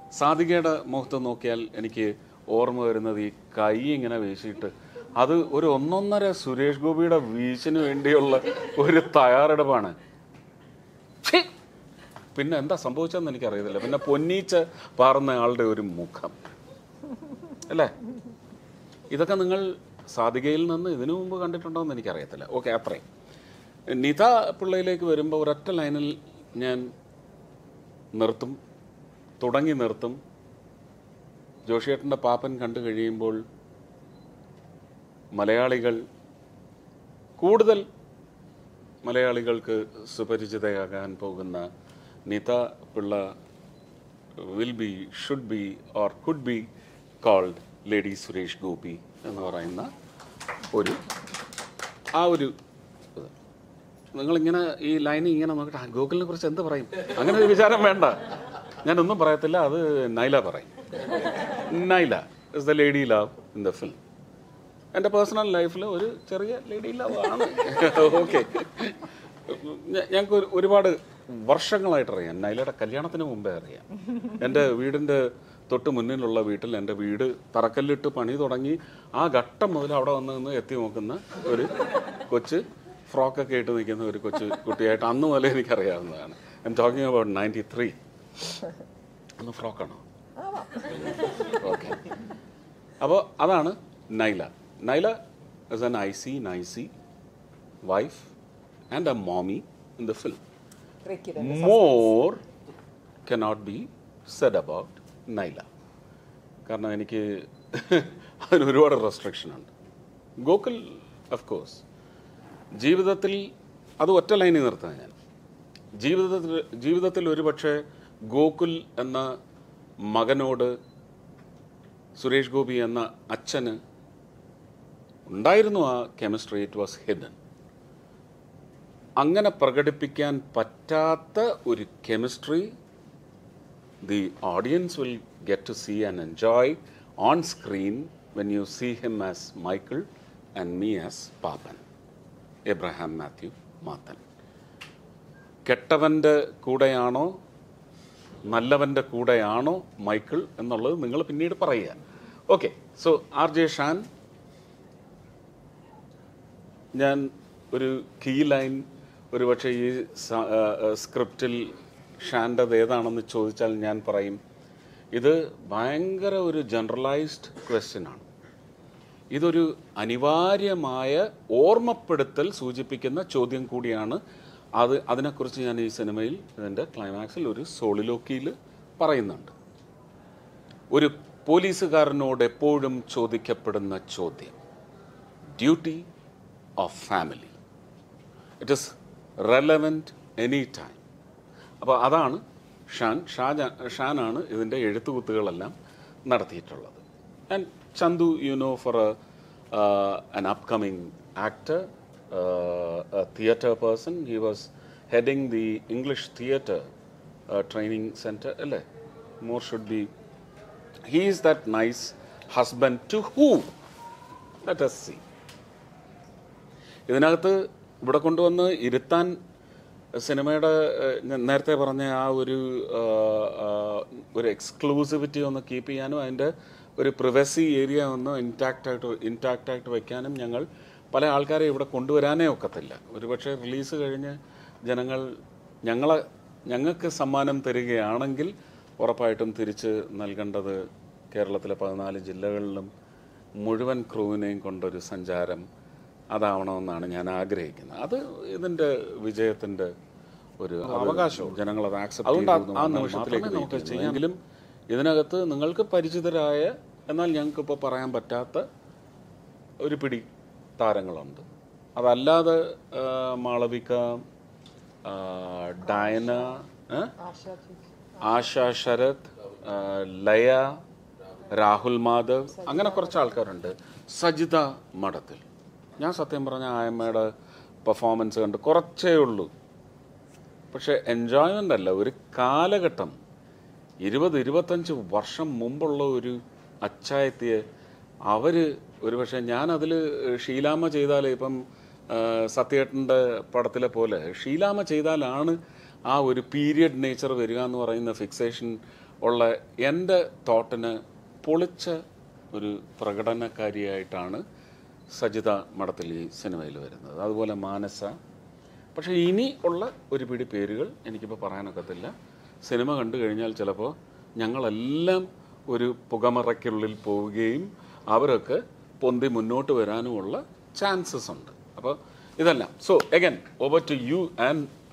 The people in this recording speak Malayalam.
സാധികയുടെ മുഖത്ത് നോക്കിയാൽ എനിക്ക് ഓർമ്മ വരുന്നത് ഈ കൈ ഇങ്ങനെ വീശിയിട്ട് അത് ഒരു ഒന്നൊന്നര സുരേഷ് ഗോപിയുടെ വീശിന് വേണ്ടിയുള്ള ഒരു തയ്യാറെടുപ്പാണ് ഛീ! പിന്നെ എന്താ സംഭവിച്ചതെന്ന് എനിക്കറിയത്തില്ല പിന്നെ പൊന്നീച്ച പാറുന്ന ആളുടെ ഒരു മുഖം അല്ലേ ഇതൊക്കെ നിങ്ങൾ സാധികയിൽ നിന്ന് ഇതിനു മുമ്പ് കണ്ടിട്ടുണ്ടോ എന്ന് എനിക്കറിയത്തില്ല ഓക്കെ അത്രയും നിത പിള്ളയിലേക്ക് വരുമ്പോൾ ഒരൊറ്റ ലൈനിൽ ഞാൻ നിർത്തും തുടങ്ങി നിർത്തും ജോഷിയേട്ടൻ്റെ പാപ്പൻ കണ്ടു കഴിയുമ്പോൾ മലയാളികൾ കൂടുതൽ മലയാളികൾക്ക് സുപരിചിതയാകാൻ പോകുന്ന Nita Pillai will be should be or could be called lady Suresh Gopi എന്ന് പറയുന്ന ഒരു ആ ഒരു ഇത് നിങ്ങളിങ്ങനെ ഈ ലൈനിൽ ഇങ്ങനെ നോക്കിയിട്ട് "ആ, ഗൂഗിളിനെ കുറിച്ച് എന്ത് പറയും അങ്ങനെ ഒരു വിചാരം വേണ്ട ഞാനൊന്നും പറയത്തില്ല അത് നൈല പറയും Naila is the lady love in the film എൻ്റെ പേഴ്സണൽ ലൈഫിൽ ഒരു ചെറിയ ലേഡി ലവ് ആണ് ഓക്കെ ഞങ്ങൾക്ക് ഒരു ഒരുപാട് വർഷങ്ങളായിട്ട് അറിയാം നൈലയുടെ കല്യാണത്തിന് മുമ്പേ അറിയാം എൻ്റെ വീടിൻ്റെ തൊട്ട് മുന്നിലുള്ള വീട്ടിൽ എൻ്റെ വീട് തറക്കല്ലിട്ട് പണി തുടങ്ങി ആ ഘട്ടം മുതൽ അവിടെ വന്ന് നിന്ന് എത്തി നോക്കുന്ന ഒരു കൊച്ച് ഫ്രോക്കൊക്കെ ഇട്ട് നിൽക്കുന്ന ഒരു കൊച്ചു കുട്ടിയായിട്ട് അന്ന് മുതലേ എനിക്കറിയാവുന്നതാണ് I'm talking about ninety three അന്ന് ഫ്രോക്കാണോ ഓക്കെ അപ്പോൾ അതാണ് Naila Naila is N I C Nicy wife and a mommy in the film more cannot be said about Naila കാരണം എനിക്ക് അതിന് ഒരുപാട് റെസ്ട്രിക്ഷൻ ഉണ്ട് ഗോകുൽ ഓഫ് കോഴ്സ് ജീവിതത്തിൽ അത് ഒറ്റ ലൈനിൽ നിർത്തുക ഞാൻ ജീവിതത്തിൽ ജീവിതത്തിൽ ഒരുപക്ഷെ ഗോകുൽ എന്ന മകനോട് സുരേഷ് ഗോപി എന്ന അച്ഛന് ഉണ്ടായിരുന്നു ആ കെമിസ്ട്രി ഇറ്റ് വാസ് ഹിഡൻ അങ്ങനെ പ്രകടിപ്പിക്കാൻ പറ്റാത്ത ഒരു chemistry the audience will get to see and enjoy on screen when you see him as Michael and me as Pappan Abraham Mathew Mathan കെട്ടവൻ്റെ കൂടെയാണോ നല്ലവൻ്റെ കൂടെയാണോ മൈക്കിൾ എന്നുള്ളത് നിങ്ങൾ പിന്നീട് പറയുക okay so R J Shan ഞാൻ ഒരു കീ ലൈൻ ഒരുപക്ഷെ ഈ സ- ആ, ആ, സ്ക്രിപ്റ്റിൽ ഷാൻ്റെത് ഏതാണെന്ന് ചോദിച്ചാൽ ഞാൻ പറയും ഇത് ഭയങ്കര ഒരു ജനറലൈസ്ഡ് ക്വസ്റ്റ്യൻ ആണ് ഇതൊരു അനിവാര്യമായ ഓർമ്മപ്പെടുത്തൽ സൂചിപ്പിക്കുന്ന ചോദ്യം കൂടിയാണ് അത് അതിനെക്കുറിച്ച് ഞാൻ ഈ സിനിമയിൽ ഇതിൻ്റെ ക്ലൈമാക്സിൽ ഒരു സോളിലോക്കിയിൽ പറയുന്നുണ്ട് ഒരു പോലീസുകാരനോട് എപ്പോഴും ചോദിക്കപ്പെടുന്ന ചോദ്യം duty of family it is relevant any time അപ്പോൾ അതാണ് ഷാൻ ഷാജാ ഷാനാണ് ഇതിൻ്റെ എഴുത്തുകുത്തുകളെല്ലാം നടത്തിയിട്ടുള്ളത് and Chandu you know for an upcoming actor, uh, a theatre person. He was heading the English theatre uh, training center. അല്ലേ more should be. He is that nice husband to who? Let us see. ഇതിനകത്ത് ഇവിടെ കൊണ്ടുവന്ന് ഇരുത്താൻ സിനിമയുടെ ഏഹ്, ഞാൻ നേരത്തെ പറഞ്ഞ ആ ഒരു ആഹ്, ആഹ്, ഒരു എക്സ്ക്ലൂസിവിറ്റി ഒന്ന് കീപ്പ് ചെയ്യാനും അതിൻ്റെ ഒരു പ്രിവസി ഏരിയ ഒന്ന് ഇൻടാക്റ്റ് ആയിട്ട് ഇൻടാക്റ്റ് ആയിട്ട് വെക്കാനും ഞങ്ങൾ പല ആൾക്കാരെ ഇവിടെ കൊണ്ടുവരാനേ ഒക്കത്തില്ല ഒരുപക്ഷെ റിലീസ് കഴിഞ്ഞ് ജനങ്ങൾ ഞങ്ങളെ ഞങ്ങൾക്ക് സമ്മാനം തരികയാണെങ്കിൽ ഉറപ്പായിട്ടും തിരിച്ച് നൽകേണ്ടത് കേരളത്തിലെ പതിനാല് ജില്ലകളിലും മുഴുവൻ ക്രൂവിനെയും കൊണ്ടൊരു സഞ്ചാരം അതാവണമെന്നാണ് ഞാൻ ആഗ്രഹിക്കുന്നത് അത് ഇതിന്റെ വിജയത്തിന്റെ ഒരു അവകാശവും ജനങ്ങൾ അത് ആക്സെപ്റ്റ് അതുകൊണ്ട് ആ- ആ നിമിഷത്തിലേക്ക് നമുക്ക് ചെയ്യാമെങ്കിലും ഇതിനകത്ത് നിങ്ങൾക്ക് പരിചിതരായ എന്നാൽ ഞങ്ങൾക്ക് ഇപ്പോൾ പറയാൻ പറ്റാത്ത ഒരു പിടി താരങ്ങളുണ്ട് അതല്ലാതെ ആ, മാളവിക ആ, ഡയന ഏ? ആശ ശരത് ആ, ലയ രാഹുൽ മാധവ് അങ്ങനെ കുറച്ച് ആൾക്കാരുണ്ട് സജിത മഠത്തിൽ ഞാൻ സത്യം പറഞ്ഞ ആയമ്മയുടെ പെർഫോമൻസ് കണ്ട് കുറച്ചേ ഉള്ളൂ പക്ഷെ എൻജോയ്മെൻ്റ് അല്ല ഒരു കാലഘട്ടം ഇരുപത് ഇരുപത്തഞ്ച് വർഷം മുമ്പുള്ള ഒരു അച്ചായത്തിയെ അവർ ഒരുപക്ഷെ ഞാനതിൽ ഷീലാമ്മ ചെയ്താൽ ഇപ്പം ആ, സത്യേട്ടൻ്റെ പടത്തിലെ പോലെ ഷീലാമ്മ ചെയ്താലാണ് ആ ഒരു പീരിയഡ് നേച്ചർ വരിക എന്ന് പറയുന്ന ഫിക്സേഷൻ ഉള്ള എൻ്റെ തോട്ടിന് പൊളിച്ച ഒരു പ്രകടനക്കാരിയായിട്ടാണ് സജിത മഠത്തിൽ ഈ സിനിമയിൽ വരുന്നത് അതുപോലെ മാനസ പക്ഷേ ഇനി ഉള്ള ഒരു പിടി പേരുകൾ എനിക്കിപ്പോൾ പറയാനൊക്കത്തില്ല സിനിമ കണ്ടു കഴിഞ്ഞാൽ ചിലപ്പോൾ ഞങ്ങളെല്ലാം ഒരു പുകമറയ്ക്കുള്ളിൽ പോവുകയും അവരൊക്കെ പൊന്തി മുന്നോട്ട് വരാനുമുള്ള ചാൻസസ് ഉണ്ട് അപ്പോൾ ഇതെല്ലാം so again over to you and